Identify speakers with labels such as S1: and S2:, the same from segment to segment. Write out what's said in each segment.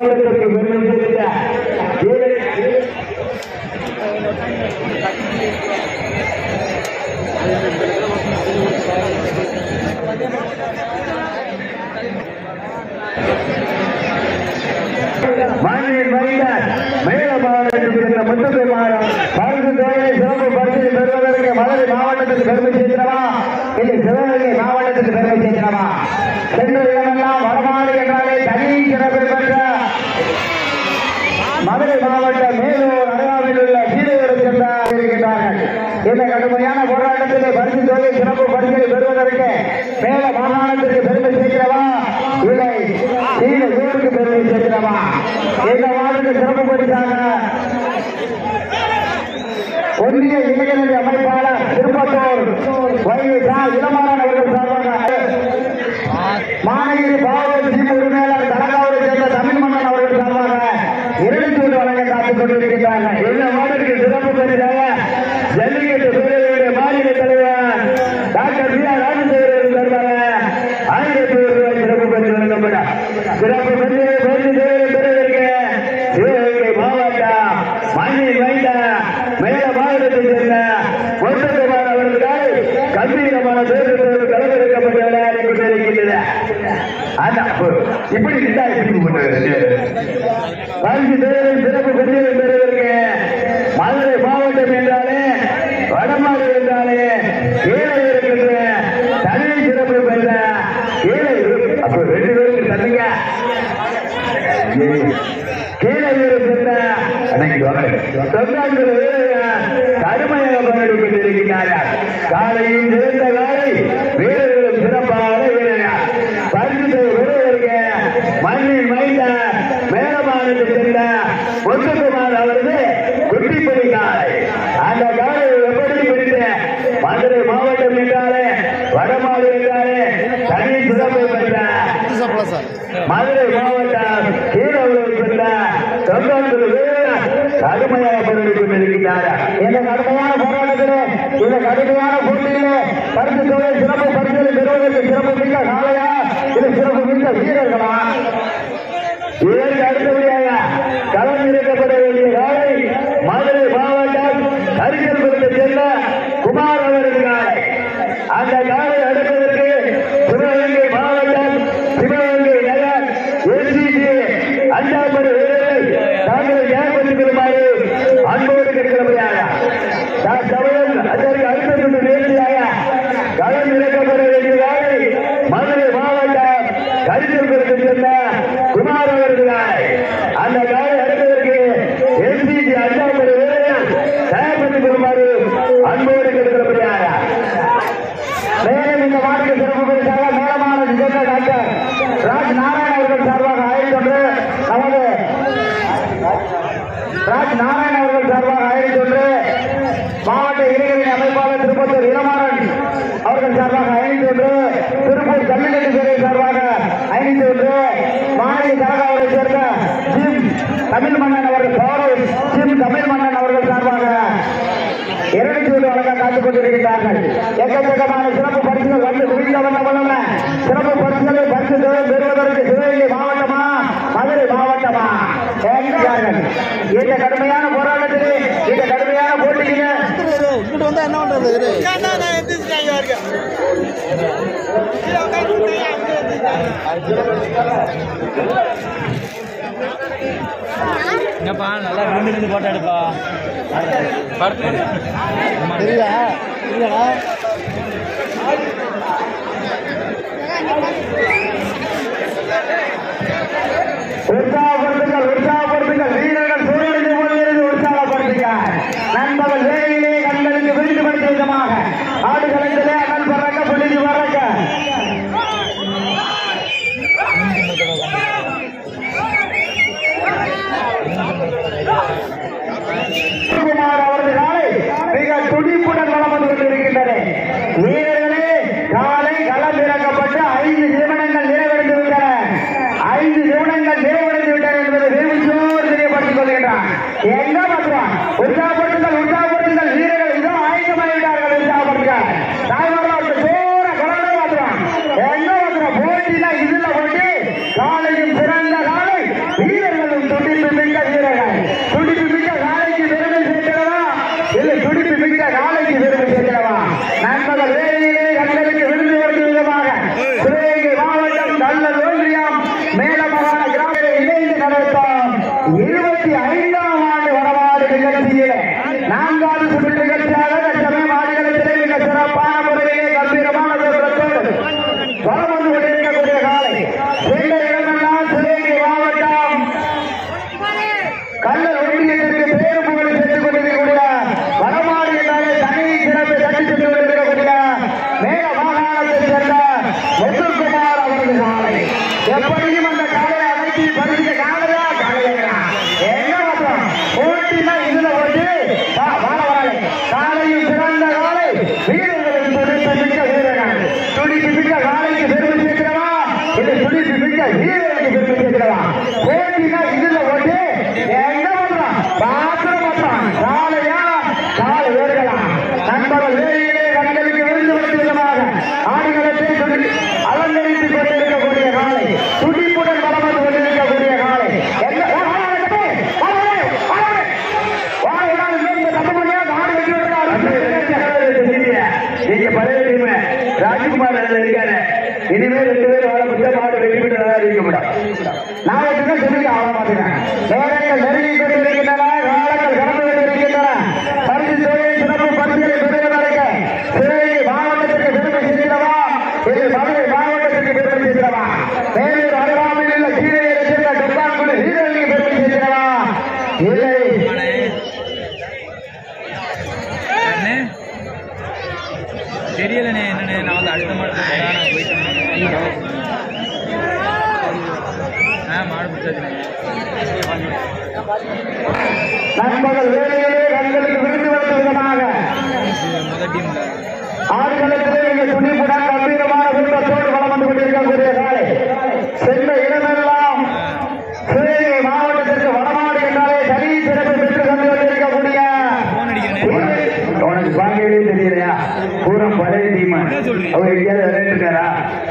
S1: மாவட்டத்திற்கு பெருமை சேர்த்த வீரர் மண்ணின் மைந்தர் மேல மாவட்டத்தில் இருந்த முத்துக்குமாரம் பரிசு தொகையை சிறப்பு பரிசு பெறுவதற்கு மதுரை மாவட்டத்துக்கு பெருமை சேர்க்கிறவா இல்லை சிவகங்கை மாவட்டத்துக்கு பெருமை சேர்க்கிறவா சென்ற இடமெல்லாம் வடமாடு என்றாலே தனி சிறப்பு பெற்ற மதுரை மாவட்டம் மேலூர் அருகாமையில் உள்ள சீதைகளுக்கு இருக்கின்றார்கள் இந்த கடுமையான போராட்டத்திலே பரிசு தொகை சிறப்பு பரிசை பெறுவதற்கு மேல மாகாணத்திற்கு பெருமை சேர்க்கிறவா இல்லை சீன ஊருக்கு பெருமை சேர்க்கிறவா இந்த வார்டுக்கு சிறப்பு பரிசாக ஒன்றிய இளைஞரணி அமைப்பாளர் திருப்பத்தூர் வைகை சா இளமாறன் அவர்கள் சார்பாக மாநகிரி பாவூர் சீன உரிமையாளர் தலகாவூரை சேர்ந்த தமிழ் மன்னன் அவர்கள் சார்பாக இரண்டு சூடு வழங்க காத்துக் கொண்டிருக்கிறார்கள் இந்த மாநிலத்திற்கு சிறப்பு பரிசாக ஜல்லிக்கட்டு பேரவையுடைய மாநில தலைவர் டாக்டர் பி ஆர் ராஜசேகர் சார்பாக ஆயிரத்தி ஒரு ரூபாய் சிறப்பு பரிசு வழங்கப்படும் சிறப்பு பரிசு பரிசு தேவை பெறுவதற்கு சிவகங்கை மாவட்டம் மண்ணில் வைத்த மேல மாவட்டத்தைச் சேர்ந்த ஒன்றகுமார் அவர்களால் கம்பீரமான தேர்தலோடு கலந்தெடுக்கப்பட்டு விளையாடி கொண்டிருக்கின்றன அந்த இப்படி இருந்தா எப்படி பண்றது பரிசு தேவை சிறப்பு பரிசு பெறுவதற்கு மதுரை மாவட்டம் என்றாலே வடமாடு என்றாலே ஏழை இருக்கின்ற தனி சிறப்பு பெற்ற ஏழை அப்ப ரெண்டு பேருக்கு தனிங்க கீழே இருக்கின்ற தொண்டாங்கள் கடுமையாக பங்கெடுத்துக் கொண்டிருக்கிறார்கள் காலையில் சிறந்த காலை வீரர்களும் சிறப்பாக வீரர்கள் பரிசு பெறுவதற்கு மண்ணில் மைந்த மேலமானது சென்ற முத்துக்குமார் அவரது குட்டிப்படி காலை அந்த காலை எப்படி பிடித்து மதுரை மாவட்டம் என்றாலே வடமாடு என்றாலே தனி சிறப்பு பெற்ற மதுரை மாவட்டம் கீழவர்கள் பெற்ற தொண்டாந்தூர் வீரர் கடுமையாக போராடி கொண்டிருக்கிறார் இந்த கடுமையான போராட்டத்திலே இந்த கடுமையான போட்டியிலே பரிசு தொகை சிறப்பு பரிசுகளை பெறுவதற்கு சிறப்பு மிக்க காலையா இது சிறப்பு மிக்க வீரர்களா இதற்கு அடுத்தபடியாக களம் இறக்கப்பட வேண்டிய காலை மதுரை மாவட்டம் கரிசல்புரத்தை சேர்ந்த குமார் அவர்கள் காலை அந்த காலை அடுப்பதற்கு சிவகங்கை மாவட்டம் சிவகங்கை நகர் எஸ்டிசி அஞ்சாம்பது வீரர்கள் தாங்கள் ஏற்படுத்திக் கொள்ளுமாறு அன்போடு கேட்கிறபடியாக சமயம் அதற்கு அடுத்த நேரடியாக களம் இறக்கப்பட வேண்டிய காலை மதுரை மாவட்டம் கரிசல்புரத்தை சேர்ந்த குமார் அவர்கள் காலை அந்த காலை அடுப்பதற்கு எஸ்டிசி அஞ்சாம்பது வீரர்கள் தயார்படுத்திக் கொள்ளுமாறு அன்போடு கேட்கிறபடியாக மேலும் இந்த மாநில சிறப்பு பரிசாக மேலமான சேர்ந்த டாக்டர் ராஜ் நாராயண அவர்கள் சார்பாக ஆயிரத்தி ஒன்று நமது ராஜ் நாராயண அவர்கள் சார்பாக ஆயிரத்தி ஒன்று மாவட்ட இளைஞரணி அமைப்பாளர் திருப்பத்தூர் இளமாறன் அவர்கள் சார்பாக ஐநூத்தி ஒன்று திருப்பூர் ஜல்லிக்கட்டு சேவை சார்பாக ஐநூத்தி ஒன்று மாநில தலகாவரை சேர்ந்த ஜிம் தமிழ் மன்னன் அவர்கள் சௌரவ் ஜிம் தமிழ் மன்னன் அவர்கள் சார்பாக இருநூத்தி ஒன்று வழங்க காத்துக் கொண்டிருக்கிறார்கள் எக்கச்சக்கமான சிறப்பு பரிசுகள் வந்து குவிந்த வண்ணம் சிறப்பு பரிசுகளை பரிசு தொகை பெறுவதற்கு சிவகங்கை மாவட்டமா மதுரை மாவட்டமா கேட்கிறார்கள் இந்த கடுமையான போராட்டத்திலே இந்த கடுமையான போட்டியிலே
S2: இங்கிட்டு வந்தா என்ன பண்றது இரு.
S3: என்னப்பா நல்லா ரெண்டு ரெண்டு போட்டோ எடுப்பா
S2: தெரியுதா இல்லடா
S1: உற்சாகப்படுத்துங்கள் உற்சாகப்படுத்துங்கள் வீரர்கள் சூழலில் கொண்டிருந்து உற்சாகப்படுத்துங்க நண்பர்கள் வேலையிலே கண்களுக்கு விருதுபடுத்த விதமாக ஆடுகளத்திலே அகல் பறக்க புள்ளிக்கு பறக்க குமார் அவரது காலை மிக துடிப்புடன் வளம் வந்து கொண்டிருக்கின்றது வீரர்களே காலை களம் இறக்கப்பட்டு ஐந்து நிமிடங்கள் நிறைவடைந்து விட்டன ஐந்து நிமிடங்கள் நிறைவடைந்து விட்டன என்பது வெகுச்சி மிக்க வீரர்கள் துடிப்பு மிக்க நாளைக்கு பெருமை சேர்க்கிறவா இல்லை துடிப்பு மிக்க நாளைக்கு பெருமை சேர்க்கிறவா நண்பர்கள் வேலையிலே கண்களுக்கு விழுந்து வரும் விதமாக சிவகங்கை மாவட்டம் நல்ல ஒன்றியம் மேலமான கிராமத்தில் இணைந்து நடத்தும் இருபத்தி ஐந்தாம் ஆண்டு வரலாறு நிகழ்ச்சியிலே நான்காவது சுற்று நிகழ்ச்சியாக தற்சமயம் மாநிலத்திலே மிக சிறப்பான முறையிலே கம்பீரமான தோற்றத்தோடு வலம் வந்து கொண்டிருக்கக்கூடிய காலை இந்த இடமெல்லாம் சிவகங்கை மாவட்டம் கல்லல் ஒன்றியத்திற்கு பேர் புகழ் சென்று கொண்டிருக்கக்கூடிய வடமாடு என்றாலே தனி சிறப்பை தட்டி சென்று கொண்டிருக்கக்கூடிய மேல மாகாணத்தைச் சேர்ந்த முத்துக்குமார் அவரது காலை எப்படியும் அந்த காலையை அழைச்சி பரிசிக்க காலையா காலையா என்ன மாற்றம் போட்டினா இதுல ஓட்டு வா, வாழ வாழை காலையும் சிறந்த காலை வீரர்களின் துடிப்பு மிக்க வீரர்கள் துடிப்பு மிக்க காலைக்கு பெருமை சேர்க்கிறவா இல்லை துடிப்பு மிக்க வீரர்களுக்கு பெருமை சேர்க்கிறவா போட்டினா இதுல ஓட்டு எங்க மாற்றம் பாத்திர மாற்றம் காலையா காலை வீரர்களா நண்பர்கள் வேலையிலே கண்களுக்கு விழுந்து வரும் விதமாக ஆடுகளத்தை துடி அலங்கரித்துக் கொண்டிருக்கக்கூடிய காலை துடிப்புடன் வளம் வந்து கொண்டிருக்கக்கூடிய காலை என்ன வா, வா, வா, தம்பி. வா, வா, வா, வா, வா. வா, விடாது, இன்னும் இந்த தப்பு பண்ணியா, மாடு வெட்டி விடுறா. நீங்க பழைய டீம் ராஜ்குமார் அதுல இருக்காரு இனிமேல் ரெண்டு பேரும் வாழ முடியா மாடு வெட்டி விட்டு நல்லா இருக்க முடியும் நான் வச்சுதான் சொல்லிக்க ஆக மாட்டேன் நேரங்கள் நெருங்கி கொண்டிருக்கின்றன காலங்கள் கடந்து கொண்டிருக்கின்றன பரிசு தொழில் சிறப்பு பரிசுகளை பெறுவதற்கு சிவகங்கை மாவட்டத்திற்கு பெருமை சேர்க்கிறவா இது மதுரை மாவட்டத்திற்கு பெருமை சேர்க்கிறவா மேலூர் அருகாமையில் உள்ள கீழே சேர்ந்த டொக்கான்குடி வீரர்களுக்கு பெருமை சேர்க்கிறவா இல்லை
S3: அண்ணே தெரியலண்ணே என்னண்ணே நான் வந்து அடுத்த மாடு போட்டா நான் போயிட்டேன் ஆ மாடு பிடிச்சாச்சுண்ணே
S1: நண்பர்கள் வேலையிலே கண்களுக்கு விருந்து வந்த விதமாக
S3: இது முதல் டீம்ல
S1: ஆடுகளத்திலே மிக துணிப்புடன் கம்பீரமான விருப்பத்தோடு வளம் வந்து கொண்டிருக்கக்கூடிய காலை சென்ற இடமெல்லாம் சிவகங்கை மாவட்டத்திற்கு வடமாடு என்றாலே தனி சிறப்பு பெற்று தந்து கொண்டிருக்கக்கூடிய
S3: ஃபோன் அடிக்கிறேனே
S1: உனக்கு பாக்கையிலே தெரியலையா பூரா பழைய டீம் அவர் எங்கேயாவது விளையாட்டுருக்காரா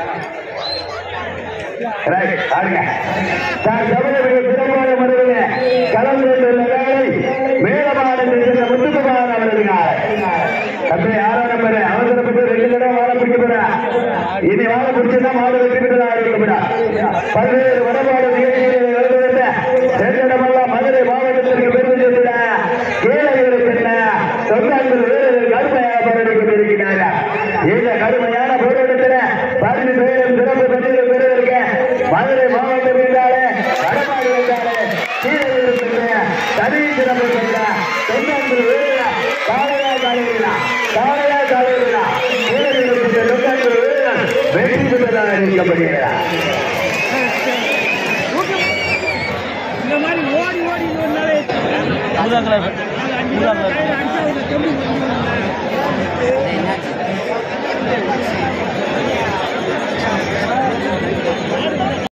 S1: ரைட் ஆடுங்க சார் தமிழக சிறப்பான முறையில் கலந்து கொண்டுள்ள வேலை மேலமாடத்தில் சென்ற முத்துக்குமார் அவரது நாள் தம்பி யாரோ நம்பர் அவசரப்பட்டு ரெண்டு தடவை வாழ பிடிக்க போறா இனி வாழ பிடிச்சா மாடு வெற்றி பெற்றதா இருக்கக்கூடா பல்வேறு வடபாடு நிகழ்ச்சிகளில் கலந்து கொண்ட சென்னிடமெல்லாம் மதுரை மாவட்டத்திற்கு பெருமை சேர்த்துட ஏழைகளுக்கு என்ன சொந்தங்கள் வேறு கருமையாக போராடி கொண்டிருக்கிறார்கள் இந்த கடுமையான போராட்டத்தில் பரிசு பேரும் சிறப்பு பட்டியலை பெறுவதற்கு மதுரை மாவட்டம் என்றாலே வடமாடு என்றாலே கீழே இருக்கின்ற தனி சிறப்பு பெற்ற சொந்தங்கள் வேறு காலையா காலையிலா காலையா காலையிலா கீழே இருக்கின்ற சொந்தங்கள் வேறு வெற்றி பெற்றதாக அறிவிக்கப்படுகிறார்
S3: ஊதாக்கலா ஊதாக்கலா